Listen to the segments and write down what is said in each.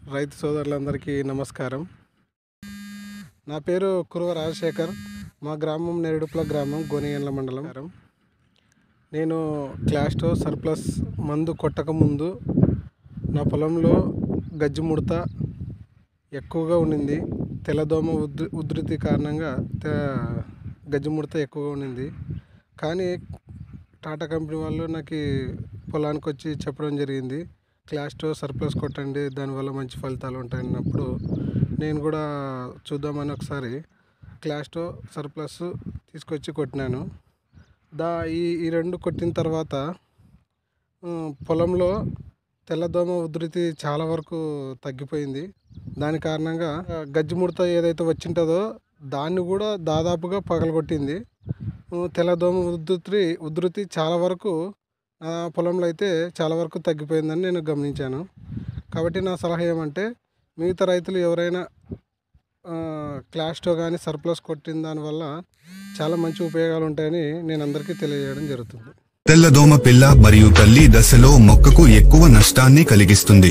రైతు సోదరులందరికీ నమస్కారం నా పేరు కురువ రాజశేఖర్ మా గ్రామం నెరడుప్ల గ్రామం గోనిగండ్ల మండలం నేను క్లాస్టో సర్ప్లస్ మందు కొట్టక ముందు నా పొలంలో గజ్జి ముడత ఎక్కువగా ఉండింది తెల్లదోమ ఉధృ ఉధృతి కారణంగా తే గజ్జి ముడత ఎక్కువగా ఉండింది కానీ టాటా కంపెనీ వాళ్ళు నాకు పొలానికి వచ్చి చెప్పడం జరిగింది క్లాస్టో సర్ప్లస్ కొట్టండి దానివల్ల మంచి ఫలితాలు ఉంటాయన్నప్పుడు నేను కూడా చూద్దామని ఒకసారి క్లాస్టో సర్ప్లస్ తీసుకొచ్చి కొట్టినాను దా ఈ ఈ రెండు కొట్టిన తర్వాత ఉమ్, పొలంలో తెల్లదోమ ఉధృతి చాలా వరకు తగ్గిపోయింది దాని కారణంగా ఆ, గజ్జి ముడత ఏదైతే వచ్చింటుందో దాన్ని కూడా దాదాపుగా పగలగొట్టింది ఉమ్, తెల్లదోమ ఉధృతి ఉధృతి చాలా వరకు నా పొలంలో అయితే చాలా వరకు తగ్గిపోయిందని నేను గమనించాను కాబట్టి నా సలహా ఏమంటే మిగతా రైతులు ఎవరైనా ఆ, క్లాస్టో కానీ సర్ప్లస్ కొట్టిన దానివల్ల చాలా మంచి ఉపయోగాలు ఉంటాయని నేను అందరికీ తెలియజేయడం జరుగుతుంది తెల్లదోమ పిల్ల మరియు తల్లి దశలో మొక్కకు ఎక్కువ నష్టాన్ని కలిగిస్తుంది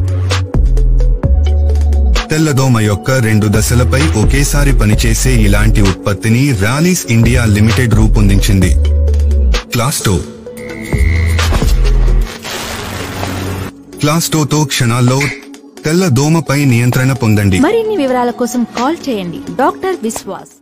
తెల్లదోమ యొక్క రెండు దశలపై ఒకేసారి పనిచేసే ఇలాంటి ఉత్పత్తిని ర్యాలీస్ ఇండియా లిమిటెడ్ రూపొందించింది క్లాస్టో క్లాస్టోతో క్షణాల్లో తెల్లదోమపై నియంత్రణ పొందండి మరిన్ని వివరాల కోసం కాల్ చేయండి డాక్టర్ విశ్వాస్